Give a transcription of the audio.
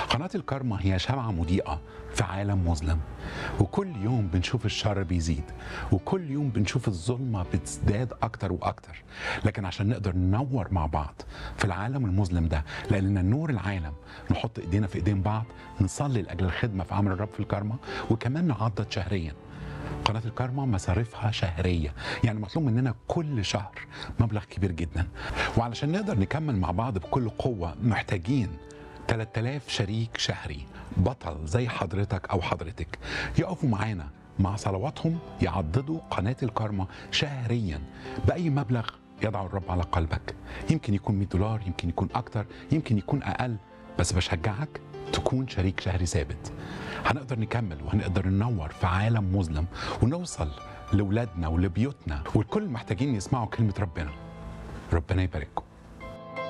قناة الكارما هي شمعة مضيئة في عالم مظلم وكل يوم بنشوف الشر بيزيد وكل يوم بنشوف الظلمة بتزداد أكتر وأكتر لكن عشان نقدر ننور مع بعض في العالم المظلم ده لأننا نور العالم نحط إيدينا في إيدين بعض نصلي لأجل الخدمة في عمل الرب في الكارما وكمان نعضد شهريا قناة الكارما مصاريفها شهرية يعني مطلوب مننا كل شهر مبلغ كبير جدا وعلشان نقدر نكمل مع بعض بكل قوة محتاجين 3000 شريك شهري بطل زي حضرتك أو حضرتك يقفوا معانا مع صلواتهم يعضدوا قناة الكارما شهريا بأي مبلغ يضع الرب على قلبك يمكن يكون 100 دولار يمكن يكون أكتر يمكن يكون أقل بس بشجعك تكون شريك شهري ثابت هنقدر نكمل وهنقدر ننور في عالم مظلم ونوصل لأولادنا ولبيوتنا والكل محتاجين يسمعوا كلمة ربنا ربنا يبارككم